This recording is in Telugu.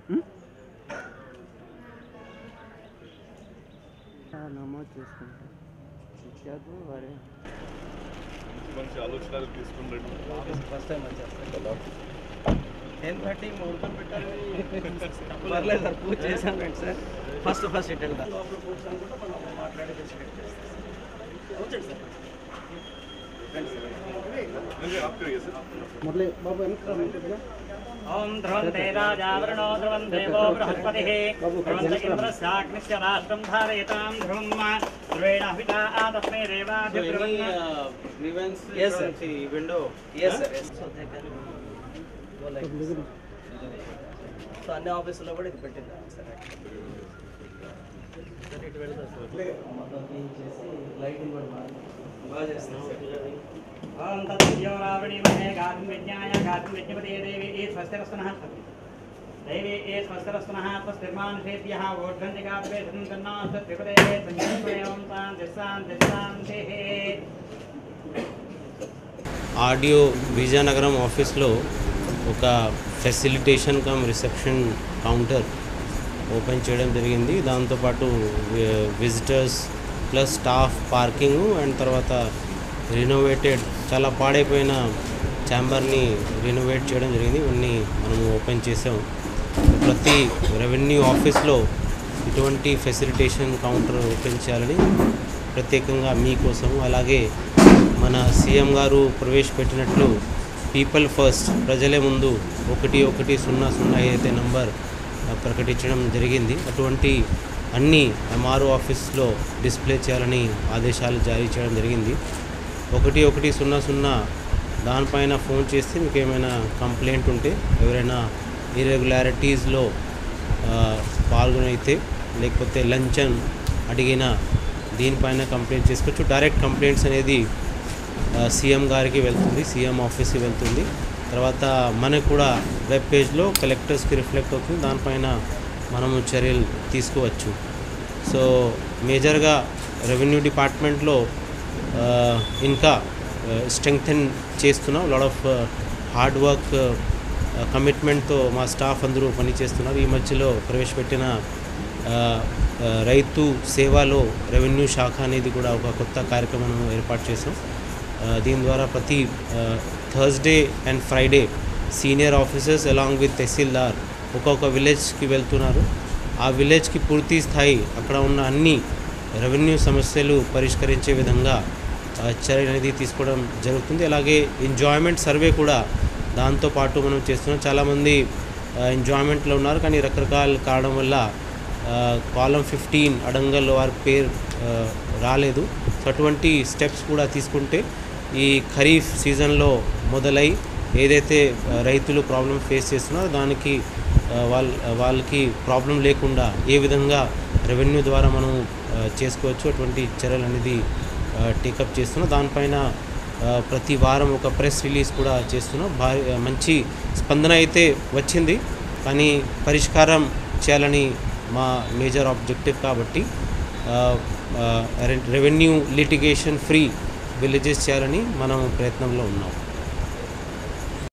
నమోదు చేసుకుంటాం ఇచ్చాదు వారే మంచి ఆలోచనలు తీసుకున్నట్టు ఫస్ట్ టైం వచ్చేస్తాను టెన్ థర్టీ ముహూర్తం పెట్టాలి పర్లేదు సార్ పూజ చేశాను రండి సార్ ఫస్ట్ ఫస్ట్ ఇట్ వెళ్తా లోపల కూర్చొని కూడా మనం మాట్లాడి డిస్కస్ చేస్తాం వచ్చండి సార్ आपके ये सर మురళి బాబు వెనక ఓం ధ్రువంతే రాజావరణో ధ్రువం దేవో బృహస్పతిః ధ్రువంత ఇంద్రస్యాగ్నిశ్చ రాష్ట్రం ధారయతాం ధ్రువం ధ్రువేణ హవితా ఆతస్మై దేవాభిబ్రువన్ Yes, sir. window. Yes sir yes so so అన్ని ఆఫీసుల్లో కూడా ఇది పెట్టింది సార్ సార్ ఇటు వెళ్తా సార్ మొత్తం క్లీన్ చేసి లైటింగ్ కూడా బాగా బాగా చేస్తాం సార్ ఓం తద్విద్యో రావణీమహే గాతుం విజ్ఞాయ గాతుం విజ్ఞపతే దేవి ఏ స్వస్తిరస్తునః దైవే ఏ స్వస్తిరస్తునః స్వస్తిర్మానుషేభ్యः ఓర్ధ్వంతికాద్వేషం తన్నాస్తత్రిపదే సంజీవయం శాంతి శాంతి శాంతిః ఆడియో విజయనగరం ఆఫీస్లో ఒక facilitation cum reception counter open చేయడం జరిగింది దాంతోపాటు వి- visitors plus staff parking and తర్వాత రినోవేటెడ్ చాలా పాడైపోయిన ఛాంబర్ని రినోవేట్ చేయడం జరిగింది ఇవన్నీ మనము ఓపెన్ చేసాం ప్రతి రెవెన్యూ ఆఫీస్లో ఇటువంటి ఫెసిలిటేషన్ కౌంటర్ ఓపెన్ చేయాలని ప్రత్యేకంగా మీకోసం అలాగే మన సీఎం గారు ప్రవేశపెట్టినట్లు పీపుల్ ఫస్ట్ ప్రజలే ముందు ఒకటి ఒకటి సున్నా సున్నా ఏదైతే నంబర్ ఆ, ప్రకటించడం జరిగింది అటువంటి అన్ని ఎంఆర్ఓ ఆఫీస్లో డిస్ప్లే చేయాలని ఆదేశాలు జారీ చేయడం జరిగింది ఒకటి ఒకటి సున్నా సున్నా దానిపైన ఫోన్ చేస్తే మీకు ఏమైనా కంప్లైంట్ ఉంటే ఎవరైనా ఇరెగ్యులారిటీస్లో పాల్గొనైతే లేకపోతే లంచన్ అడిగిన దీనిపైన కంప్లైంట్ చేసుకోవచ్చు డైరెక్ట్ కంప్లైంట్స్ అనేది ఆ, సీఎం గారికి వెళ్తుంది సీఎం ఆఫీస్కి వెళ్తుంది తర్వాత మనకు కూడా వెబ్ పేజ్లో కలెక్టర్స్కి రిఫ్లెక్ట్ అవుతుంది దానిపైన మనము చర్యలు తీసుకోవచ్చు సో మేజర్గా రెవెన్యూ డిపార్ట్మెంట్లో ఆ, ఇంకా స్ట్రెంగ్థెన్ చేస్తున్నాం లాడ్ ఆఫ్ హార్డ్ వర్క్ కమిట్మెంట్తో మా స్టాఫ్ అందరూ పనిచేస్తున్నారు ఈ మధ్యలో ప్రవేశపెట్టిన ఆ, ఆ, రైతు సేవలో రెవెన్యూ శాఖ అనేది కూడా ఒక కొత్త కార్యక్రమం ఏర్పాటు చేసాం ఆ, దీని ద్వారా ప్రతి Thursday and Friday senior officers along with tahsildar ఒక్కొక్క విలేజ్కి వెళ్తున్నారు ఆ విలేజ్కి పూర్తి స్థాయి అక్కడ ఉన్న అన్ని రెవెన్యూ సమస్యలు పరిష్కరించే విధంగా ఆ, చర్య అనేది తీసుకోవడం జరుగుతుంది అలాగే ఎంజాయ్మెంట్ సర్వే కూడా దాంతోపాటు మనం చేస్తున్నాం చాలామంది ఎంజాయ్మెంట్లో ఉన్నారు కానీ రకరకాల కారణం వల్ల కాలం ఫిఫ్టీన్ అడంగల్ వారి పేరు ఆ, రాలేదు సో అటువంటి స్టెప్స్ కూడా తీసుకుంటే ఈ ఖరీఫ్ సీజన్లో మొదలై ఏదైతే ఆ, రైతులు ప్రాబ్లం ఫేస్ చేస్తున్నారో దానికి ఆ, వాళ్ళ వాళ్ళకి ప్రాబ్లం లేకుండా ఏ విధంగా రెవెన్యూ ద్వారా మనం ఆ, చేసుకోవచ్చు అటువంటి చర్యలు అనేది టేకప్ చేస్తున్నాం దానిపైన ఆ, ప్రతి వారం ఒక ప్రెస్ రిలీజ్ కూడా చేస్తున్నాం భారీ ఆ, మంచి స్పందన అయితే వచ్చింది కానీ పరిష్కారం చేయాలని మా మేజర్ ఆబ్జెక్టివ్ కాబట్టి రెవెన్యూ లిటిగేషన్ ఫ్రీ విలేజెస్ చేయాలని మనం ప్రయత్నంలో ఉన్నాం